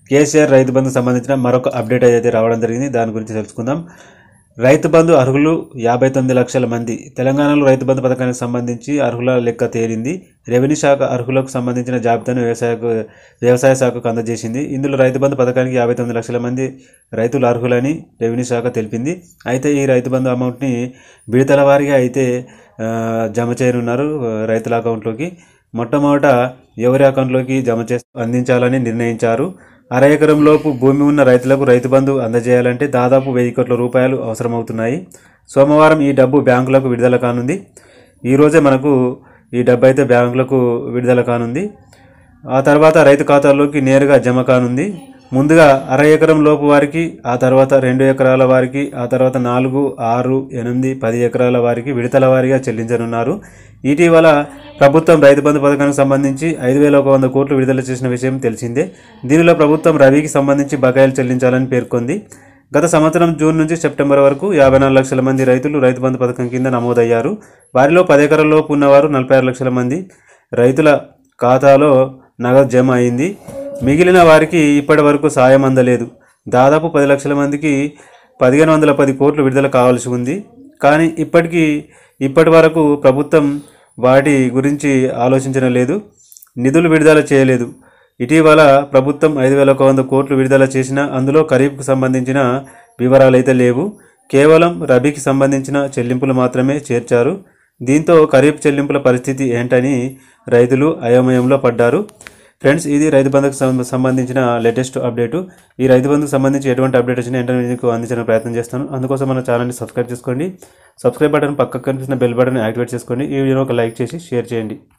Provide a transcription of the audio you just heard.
కేసీఆర్ రైతు బంధుకు సంబంధించిన మరొక అప్డేట్ అయితే రావడం జరిగింది దాని గురించి తెలుసుకుందాం రైతు బంధు అర్హులు యాభై తొమ్మిది లక్షల మంది తెలంగాణలో రైతు బంధు పథకానికి సంబంధించి అర్హుల లెక్క తేలింది రెవెన్యూ శాఖ అర్హులకు సంబంధించిన జాబితాను వ్యవసాయ వ్యవసాయ శాఖకు అందజేసింది ఇందులో రైతు బంధు పథకానికి యాభై తొమ్మిది లక్షల మంది రైతులు అర్హులని రెవెన్యూ శాఖ తెలిపింది అయితే ఈ రైతు బంధు అమౌంట్ని విడతల వారీగా అయితే ఆ, జమ చేయనున్నారు ఆ, రైతుల అకౌంట్లోకి మొట్టమొదట ఎవరి అకౌంట్లోకి జమ చేసి అందించాలని నిర్ణయించారు అర ఎకరం లోపు భూమి ఉన్న రైతులకు రైతు బంధు అందజేయాలంటే దాదాపు వెయ్యి కోట్ల రూపాయలు అవసరమవుతున్నాయి సోమవారం ఈ డబ్బు బ్యాంకులకు విడుదల కానుంది ఈరోజే మనకు ఈ డబ్బు అయితే బ్యాంకులకు విడుదల కానుంది ఆ తర్వాత రైతు ఖాతాల్లోకి నేరుగా జమ కానుంది ముందుగా అర ఎకరం లోపు వారికి ఆ తర్వాత రెండు ఎకరాల వారికి ఆ తర్వాత నాలుగు ఆరు ఎనిమిది పది ఎకరాల వారికి విడతల వారీగా చెల్లించనున్నారు ఇటీవల ప్రభుత్వం రైతు బంధు పథకానికి సంబంధించి ఐదు వేల ఒక వంద కోట్లు విడుదల చేసిన విషయం తెలిసిందే దీనిలో ప్రభుత్వం రబీకి సంబంధించి బకాయిలు చెల్లించాలని పేర్కొంది గత సంవత్సరం జూన్ నుంచి సెప్టెంబర్ వరకు యాభై నాలుగు లక్షల మంది రైతులు రైతు బంధు పథకం కింద నమోదయ్యారు వారిలో పది ఎకరాల లోపు ఉన్నవారు నలభై ఆరు లక్షల మంది రైతుల ఖాతాలో నగదు జమ అయింది మిగిలిన వారికి ఇప్పటి వరకు సాయం అందలేదు దాదాపు పది లక్షల మందికి పదిహేను వందల పది కోట్లు విడుదల కావాల్సి ఉంది కానీ ఇప్పటికీ ఇప్పటి వరకు ప్రభుత్వం వాటి గురించి ఆలోచించడం లేదు నిధులు విడుదల చేయలేదు ఇటీవల ప్రభుత్వం ఐదు వేల ఒక వంద కోట్లు విడుదల చేసిన అందులో ఖరీఫ్కు సంబంధించిన వివరాలు అయితే లేవు కేవలం రబీకి సంబంధించిన చెల్లింపులు మాత్రమే చేర్చారు దీంతో ఖరీఫ్ చెల్లింపుల పరిస్థితి ఏంటని రైతులు అయోమయంలో పడ్డారు ఫ్రెండ్స్ ఇది రైతు బంధుకు సం- సంబంధించిన లేటెస్ట్ అప్డేటు ఈ రైతు బంధుకు సంబంధించి ఎటువంటి అప్డేట్ వచ్చినా వెంటనే మీకు అందించడానికి ప్రయత్నం చేస్తాను అందుకోసం మన ఛానల్ని సబ్స్క్రైబ్ చేసుకోండి సబ్స్క్రైబ్ బటన్ పక్కకు కనిపిస్తున్న బెల్ బటన్ యాక్టివేట్ చేసుకోండి ఈ వీడియోని ఒక లైక్ చేసి షేర్ చేయండి